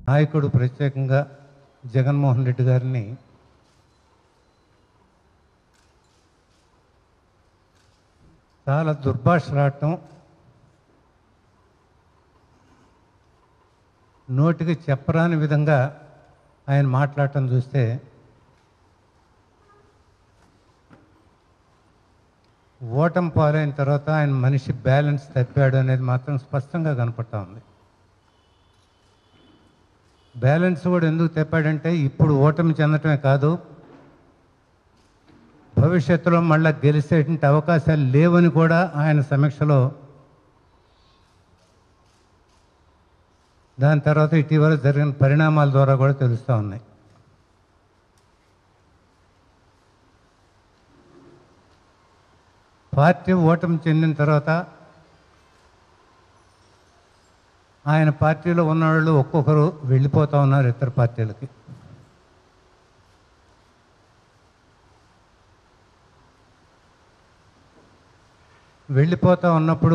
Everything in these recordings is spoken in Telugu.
నాయకుడు ప్రత్యేకంగా జగన్మోహన్ రెడ్డి గారిని చాలా దుర్భాషలాడటం నోటికి చెప్పరాని విధంగా ఆయన మాట్లాడటం చూస్తే ఓటం పాలైన తర్వాత ఆయన మనిషి బ్యాలెన్స్ తప్పాడు అనేది మాత్రం స్పష్టంగా కనపడతా ఉంది బ్యాలెన్స్ కూడా ఎందుకు తప్పాడంటే ఇప్పుడు ఓటమి చెందటమే కాదు భవిష్యత్తులో మళ్ళా గెలిచేటువంటి అవకాశాలు లేవని కూడా ఆయన సమీక్షలో దాని తర్వాత ఇటీవల జరిగిన పరిణామాల ద్వారా కూడా తెలుస్తూ ఉన్నాయి పార్టీ ఓటమి చెందిన తర్వాత ఆయన పార్టీలో ఉన్నవాళ్ళు ఒక్కొక్కరు వెళ్ళిపోతూ ఉన్నారు ఇతర పార్టీలకి వెళ్ళిపోతూ ఉన్నప్పుడు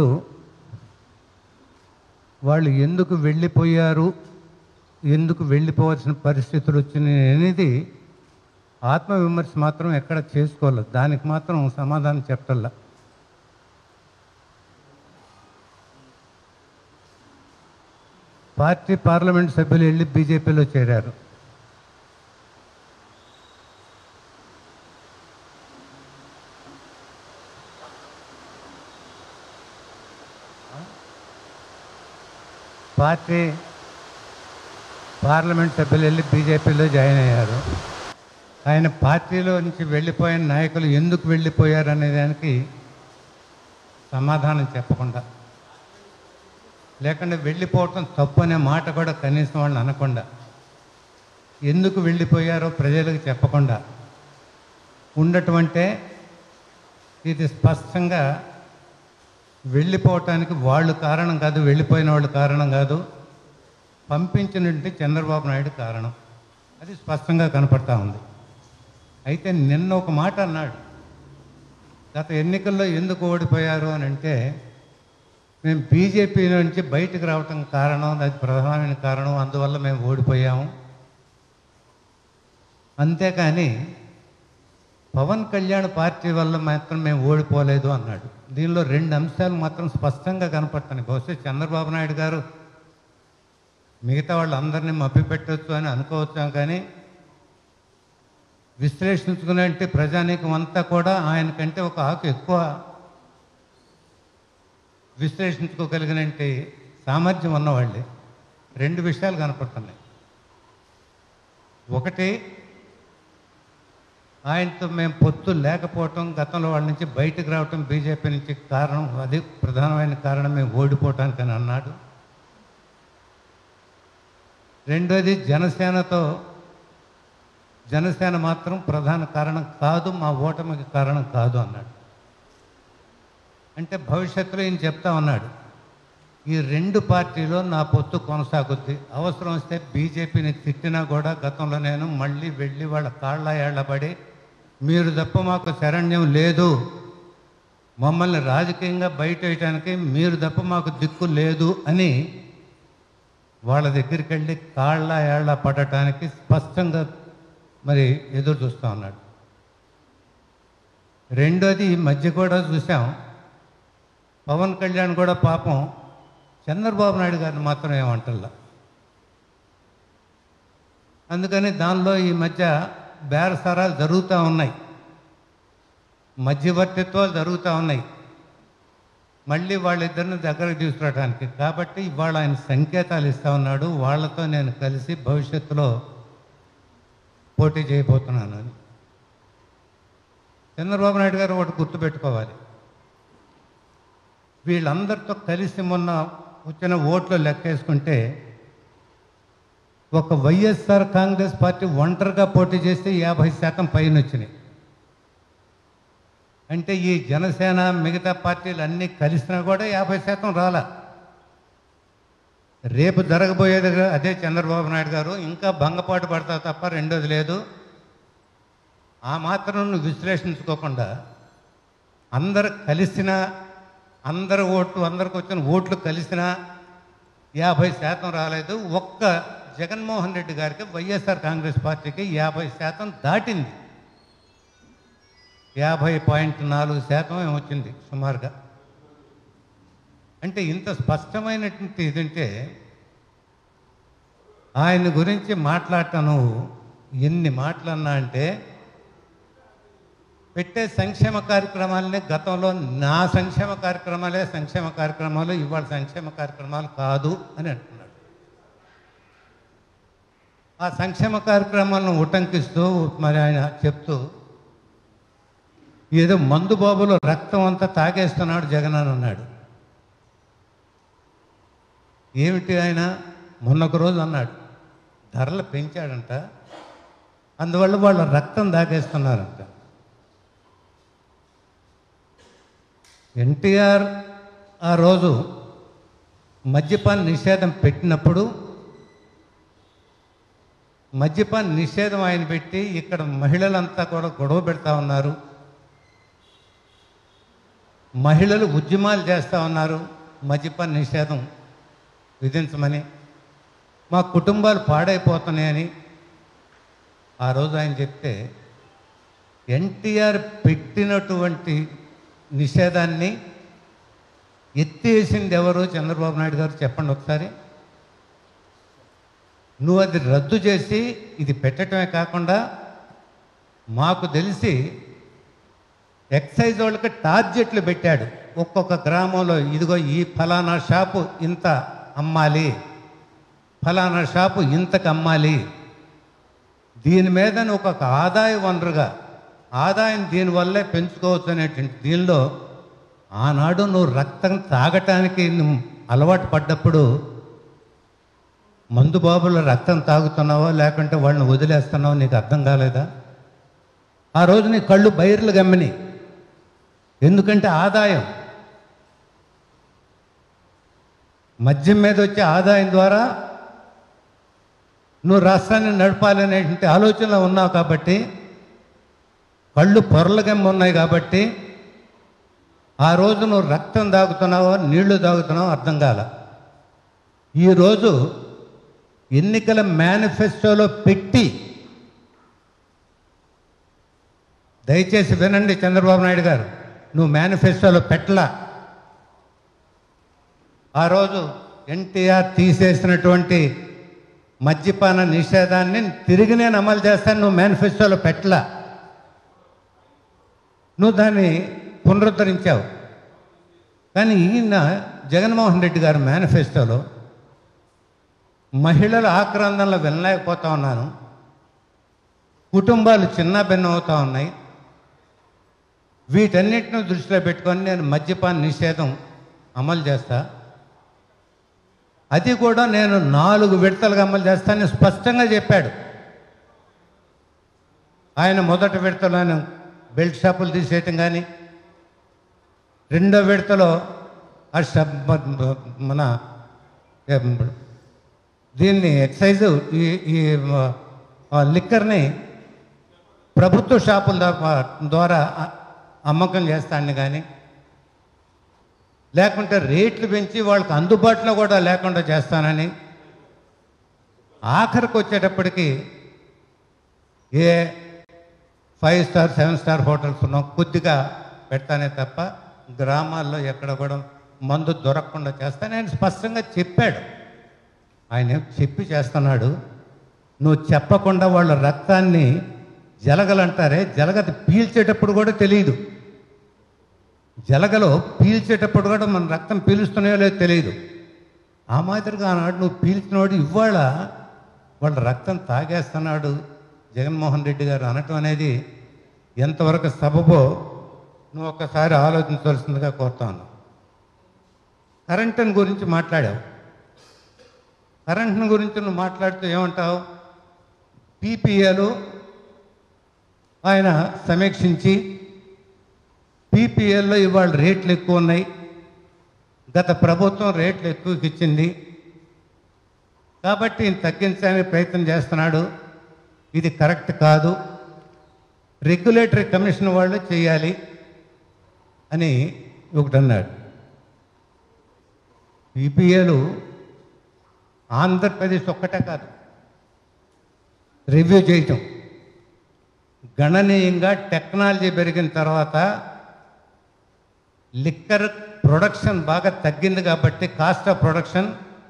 వాళ్ళు ఎందుకు వెళ్ళిపోయారు ఎందుకు వెళ్ళిపోవాల్సిన పరిస్థితులు వచ్చినాయి అనేది ఆత్మవిమర్శ మాత్రం ఎక్కడ చేసుకోలేదు దానికి మాత్రం సమాధానం చెప్పల్లా పార్టీ పార్లమెంట్ సభ్యులు వెళ్ళి బీజేపీలో చేరారు పార్టీ పార్లమెంట్ సభ్యులు వెళ్ళి బీజేపీలో జాయిన్ అయ్యారు ఆయన పార్టీలో నుంచి వెళ్ళిపోయిన నాయకులు ఎందుకు వెళ్ళిపోయారు అనే దానికి సమాధానం చెప్పకుండా లేకుండా వెళ్ళిపోవటం తప్పు అనే మాట కూడా కనీసం వాళ్ళు అనకుండా ఎందుకు వెళ్ళిపోయారో ప్రజలకు చెప్పకుండా ఉండటం అంటే ఇది స్పష్టంగా వెళ్ళిపోవటానికి వాళ్ళు కారణం కాదు వెళ్ళిపోయిన వాళ్ళు కారణం కాదు పంపించినట్టు చంద్రబాబు నాయుడు కారణం అది స్పష్టంగా కనపడతా ఉంది అయితే నిన్న ఒక మాట అన్నాడు గత ఎన్నికల్లో ఎందుకు ఓడిపోయారు అని అంటే మేము బీజేపీ నుంచి బయటకు రావటం కారణం అది ప్రధానమైన కారణం అందువల్ల మేము ఓడిపోయాము అంతేకాని పవన్ కళ్యాణ్ పార్టీ వల్ల మాత్రం మేము ఓడిపోలేదు అన్నాడు దీనిలో రెండు అంశాలు మాత్రం స్పష్టంగా కనపడుతున్నాయి బహుశా చంద్రబాబు నాయుడు గారు మిగతా వాళ్ళందరినీ మభ్యపెట్టవచ్చు అని అనుకోవచ్చాం కానీ విశ్లేషించుకునే ప్రజానీకం అంతా కూడా ఆయనకంటే ఒక ఆకు ఎక్కువ విశ్లేషించుకోగలిగినంటే సామర్థ్యం ఉన్నవాళ్ళే రెండు విషయాలు కనపడుతున్నాయి ఒకటి ఆయనతో మేము పొత్తు లేకపోవటం గతంలో వాళ్ళ నుంచి బయటకు రావటం బీజేపీ నుంచి కారణం అది ప్రధానమైన కారణం మేము ఓడిపోవటానికి అని అన్నాడు రెండోది జనసేనతో జనసేన మాత్రం ప్రధాన కారణం కాదు మా ఓటమికి కారణం కాదు అన్నాడు అంటే భవిష్యత్తులో ఈయన చెప్తా ఉన్నాడు ఈ రెండు పార్టీలో నా పొత్తు కొనసాగుద్ది అవసరం వస్తే బీజేపీని తిట్టినా కూడా గతంలో నేను మళ్ళీ వెళ్ళి వాళ్ళ కాళ్ళ ఏళ్లబడి మీరు తప్ప మాకు శరణ్యం లేదు మమ్మల్ని రాజకీయంగా బయట వేయటానికి మీరు తప్ప మాకు దిక్కు లేదు అని వాళ్ళ దగ్గరికి వెళ్ళి కాళ్ళ ఏళ్ళ పడటానికి స్పష్టంగా మరి ఎదురు చూస్తూ ఉన్నాడు రెండోది ఈ మధ్య కూడా చూసాం పవన్ కళ్యాణ్ కూడా పాపం చంద్రబాబు నాయుడు గారిని మాత్రం ఏమంటల్లా అందుకని దానిలో ఈ మధ్య బేరసారాలు జరుగుతూ ఉన్నాయి మధ్యవర్తిత్వాలు జరుగుతూ ఉన్నాయి మళ్ళీ వాళ్ళిద్దరిని దగ్గరకు తీసుకురావడానికి కాబట్టి ఇవాళ ఆయన సంకేతాలు ఇస్తా ఉన్నాడు వాళ్ళతో నేను కలిసి భవిష్యత్తులో పోటీ చేయబోతున్నాను అని చంద్రబాబు నాయుడు గారు ఒకటి గుర్తుపెట్టుకోవాలి వీళ్ళందరితో కలిసి మొన్న వచ్చిన ఓట్లు లెక్కేసుకుంటే ఒక వైఎస్ఆర్ కాంగ్రెస్ పార్టీ ఒంటరిగా పోటీ చేస్తే యాభై శాతం పైన వచ్చినాయి అంటే ఈ జనసేన మిగతా పార్టీలు అన్నీ కలిసినా కూడా యాభై శాతం రాలా రేపు జరగబోయేది అదే చంద్రబాబు నాయుడు గారు ఇంకా భంగపాటు పడతా తప్ప రెండోది లేదు ఆ మాత్రం నువ్వు విశ్లేషించుకోకుండా అందరు కలిసినా అందరు ఓట్లు అందరికి వచ్చిన ఓట్లు కలిసినా యాభై శాతం రాలేదు ఒక్క జగన్మోహన్ రెడ్డి గారికి వైఎస్ఆర్ కాంగ్రెస్ పార్టీకి యాభై శాతం దాటింది యాభై పాయింట్ నాలుగు శాతం ఏమో వచ్చింది సుమారుగా అంటే ఇంత స్పష్టమైనటువంటి ఇదంటే ఆయన గురించి మాట్లాడటం నువ్వు ఎన్ని మాటలన్నా అంటే పెట్టే సంక్షేమ కార్యక్రమాలనే గతంలో నా సంక్షేమ కార్యక్రమాలే సంక్షేమ కార్యక్రమాలు ఇవాళ సంక్షేమ కార్యక్రమాలు కాదు అని అంటున్నాడు ఆ సంక్షేమ కార్యక్రమాలను ఉటంకిస్తూ మరి ఆయన చెప్తూ ఏదో మందు బాబులో రక్తం అంతా తాగేస్తున్నాడు జగన్ అని అన్నాడు ఏమిటి ఆయన మొన్నొక రోజు అన్నాడు ధరలు పెంచాడంట అందువల్ల వాళ్ళ రక్తం తాగేస్తున్నారంట ఎన్టీఆర్ ఆ రోజు మద్యపాన నిషేధం పెట్టినప్పుడు మద్యపాన నిషేధం ఆయన పెట్టి ఇక్కడ మహిళలంతా కూడా గొడవ పెడతా ఉన్నారు మహిళలు ఉద్యమాలు చేస్తూ ఉన్నారు మద్యపాన నిషేధం విధించమని మా కుటుంబాలు పాడైపోతున్నాయని ఆ రోజు ఆయన చెప్తే ఎన్టీఆర్ పెట్టినటువంటి నిషేధాన్ని ఎత్తేసింది ఎవరు చంద్రబాబు నాయుడు గారు చెప్పండి ఒకసారి నువ్వు అది రద్దు చేసి ఇది పెట్టడమే కాకుండా మాకు తెలిసి ఎక్సైజ్ వాళ్ళకి టార్గెట్లు పెట్టాడు ఒక్కొక్క గ్రామంలో ఇదిగో ఈ ఫలానా షాపు ఇంత అమ్మాలి ఫలానా షాపు ఇంతకు అమ్మాలి దీని మీద నువ్వు ఒక ఆదాయ వనరుగా ఆదాయం దీనివల్లే పెంచుకోవచ్చు అనేటువంటి దీనిలో ఆనాడు నువ్వు రక్తం తాగటానికి నువ్వు అలవాటు పడ్డప్పుడు మందు బాబుల రక్తం తాగుతున్నావో లేకుంటే వాళ్ళని వదిలేస్తున్నావో నీకు అర్థం కాలేదా ఆ రోజు నీ కళ్ళు బైర్లు గమ్మిని ఎందుకంటే ఆదాయం మద్యం మీద వచ్చే ఆదాయం ద్వారా నువ్వు రాష్ట్రాన్ని నడపాలనేటువంటి ఆలోచనలో ఉన్నావు కాబట్టి కళ్ళు పొరలుగమ్మ ఉన్నాయి కాబట్టి ఆ రోజు నువ్వు రక్తం తాగుతున్నావో నీళ్లు తాగుతున్నావో అర్థం కాల ఈరోజు ఎన్నికల మేనిఫెస్టోలో పెట్టి దయచేసి వినండి చంద్రబాబు నాయుడు గారు నువ్వు మేనిఫెస్టోలో పెట్టలా ఆ రోజు ఎన్టీఆర్ తీసేసినటువంటి మద్యపాన నిషేధాన్ని తిరిగి నేను అమలు చేస్తాను నువ్వు మేనిఫెస్టోలో పెట్టలా నువ్వు దాన్ని పునరుద్ధరించావు కానీ ఈయన జగన్మోహన్ రెడ్డి గారి మేనిఫెస్టోలో మహిళల ఆక్రందనలో వినలేకపోతా ఉన్నాను కుటుంబాలు చిన్న భిన్నం అవుతా ఉన్నాయి వీటన్నిటిని దృష్టిలో పెట్టుకొని నేను మద్యపాన నిషేధం అమలు చేస్తా అది కూడా నేను నాలుగు విడతలుగా అమలు చేస్తానని స్పష్టంగా చెప్పాడు ఆయన మొదటి విడతలో ఆయన బెల్ట్ షాపులు తీసేయటం కానీ రెండో విడతలో ఆ షబ్ మన ఏం, దీన్ని ఎక్సైజ్ ఈ ఈ ఆ లిక్కర్ని ప్రభుత్వ షాపుల ద్వారా- ద్వారా అ- అమ్మకం చేస్తాను కానీ లేకుంటే రేట్లు పెంచి వాళ్ళకి అందుబాటులో కూడా లేకుండా చేస్తానని ఆఖరికి వచ్చేటప్పటికి ఏ five star seven star hotels ఉన్నాం కొద్దిగా పెడతానే తప్ప గ్రామాల్లో ఎక్కడ కూడా మందు దొరకకుండా చేస్తానని స్పష్టంగా చెప్పాడు ఆయన ఏం చెప్పి చేస్తున్నాడు నువ్వు చెప్పకుండా వాళ్ళ రక్తాన్ని జలగలంటారే జలగది పీల్చేటప్పుడు కూడా తెలియదు జలగలో పీల్చేటప్పుడు కూడా మన రక్తం పీలుస్తున్నాయో లేదో తెలియదు ఆ మాదిరిగా ఆనాడు నువ్వు పీల్చినవాడు ఇవాళ వాళ్ళ రక్తం తాగేస్తున్నాడు జగన్మోహన్ రెడ్డి గారు అనటం అనేది ఎంతవరకు సబబో నువ్వు ఒక్కసారి ఆలోచించవలసిందిగా కోరుతాను కరెంటుని గురించి మాట్లాడావు కరెంటుని గురించి నువ్వు మాట్లాడుతూ ఏమంటావు పీపీఏలు ఆయన సమీక్షించి పీపీఎల్లో ఇవాళ రేట్లు ఎక్కువ ఉన్నాయి గత ప్రభుత్వం రేట్లు ఎక్కువకి ఇచ్చింది కాబట్టి ఈయన తగ్గించడానికి ప్రయత్నం చేస్తున్నాడు ఇది కరెక్ట్ కాదు రెగ్యులేటరీ కమిషన్ వాళ్ళు చేయాలి అని ఒకటి అన్నాడు పీపీఏలు ఆంధ్రప్రదేశ్ ఒక్కటే కాదు రివ్యూ చేయటం గణనీయంగా టెక్నాలజీ పెరిగిన తర్వాత లిక్కర్ ప్రొడక్షన్ బాగా తగ్గింది కాబట్టి కాస్ట్ ఆఫ్ ప్రొడక్షన్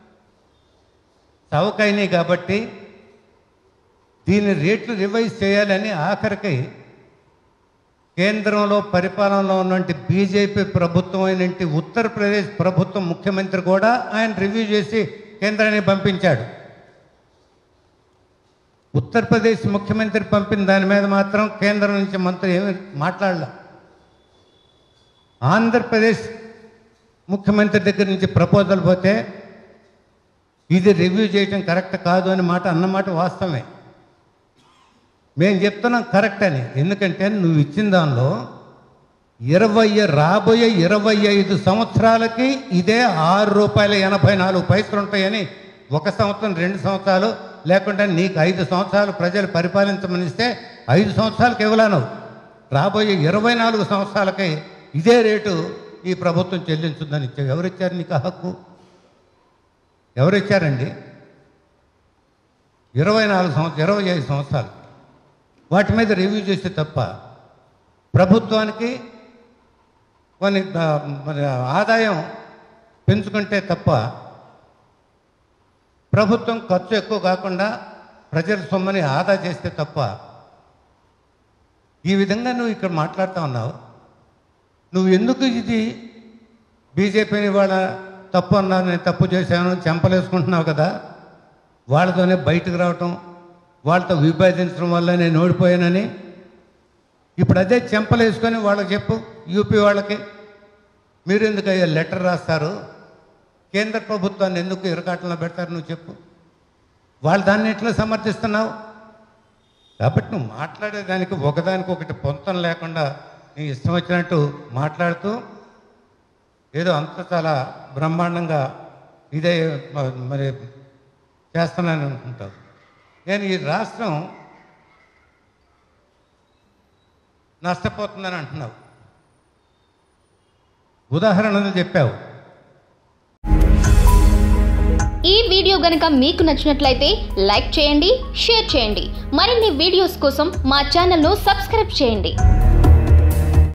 చౌకైనాయి కాబట్టి దీని రేట్లు రివైజ్ చేయాలని ఆఖరికి కేంద్రంలో పరిపాలనలో ఉన్నటువంటి బీజేపీ ప్రభుత్వం అయినటువంటి ఉత్తరప్రదేశ్ ప్రభుత్వం ముఖ్యమంత్రి కూడా ఆయన రివ్యూ చేసి కేంద్రానికి పంపించాడు ఉత్తరప్రదేశ్ ముఖ్యమంత్రి పంపిన దాని మీద మాత్రం కేంద్రం నుంచి మంత్రి ఏమి మాట్లాడలే ఆంధ్రప్రదేశ్ ముఖ్యమంత్రి దగ్గర నుంచి ప్రపోజల్ పోతే ఇది రివ్యూ చేయటం కరెక్ట్ కాదు అని మాట అన్నమాట వాస్తవమే మేము చెప్తున్నాం కరెక్ట్ అని ఎందుకంటే నువ్వు ఇచ్చిన దానిలో ఇరవై రాబోయే ఇరవై ఐదు సంవత్సరాలకి ఇదే ఆరు రూపాయల ఎనభై నాలుగు పైసలు ఉంటాయని ఒక సంవత్సరం రెండు సంవత్సరాలు లేకుంటే నీకు ఐదు సంవత్సరాలు ప్రజలు పరిపాలించమని ఇస్తే ఐదు సంవత్సరాలకు ఇవ్వలేను రాబోయే ఇరవై నాలుగు సంవత్సరాలకి ఇదే రేటు ఈ ప్రభుత్వం చెల్లించుందని ఇచ్చావు ఎవరిచ్చారు నీకు ఆ హక్కు ఎవరిచ్చారండి ఇరవై నాలుగు సంవత్సరం ఇరవై ఐదు సంవత్సరాలు వాటి మీద రివ్యూ చేస్తే తప్ప ప్రభుత్వానికి కొన్ని ఆ, మరి ఆదాయం పెంచుకుంటే తప్ప ప్రభుత్వం ఖర్చు ఎక్కువ కాకుండా ప్రజల సొమ్మని ఆదా చేస్తే తప్ప ఈ విధంగా నువ్వు ఇక్కడ మాట్లాడుతూ ఉన్నావు నువ్వు ఎందుకు ఇది బీజేపీని వాళ్ళ తప్పు అన్నాను నేను తప్పు చేశాను చెంపలేసుకుంటున్నావు కదా వాళ్ళతోనే బయటకు రావటం వాళ్ళతో విభేదించడం వల్ల నేను ఓడిపోయానని ఇప్పుడు అదే చెంపలేసుకొని వాళ్ళకి చెప్పు యూపీ వాళ్ళకి మీరు ఎందుకు అయ్యా లెటర్ రాస్తారు కేంద్ర ప్రభుత్వాన్ని ఎందుకు ఇరకాటంలో పెడతారు నువ్వు చెప్పు వాళ్ళు దాన్ని ఎట్లా సమర్థిస్తున్నావు కాబట్టి నువ్వు మాట్లాడేదానికి ఒకదానికి ఒకటి పొంతం లేకుండా నీ ఇష్టం వచ్చినట్టు మాట్లాడుతూ ఏదో అంత చాలా బ్రహ్మాండంగా ఇదే మ- మరి చేస్తున్నాను అనుకుంటావు నేను ఈ రాష్ట్రం నష్టపోతుందని అంటున్నావు ఉదాహరణలు చెప్పావు ఈ వీడియో గనుక మీకు నచ్చినట్లయితే లైక్ చేయండి షేర్ చేయండి మరిన్ని వీడియోస్ కోసం మా ఛానల్ను సబ్స్క్రైబ్ చేయండి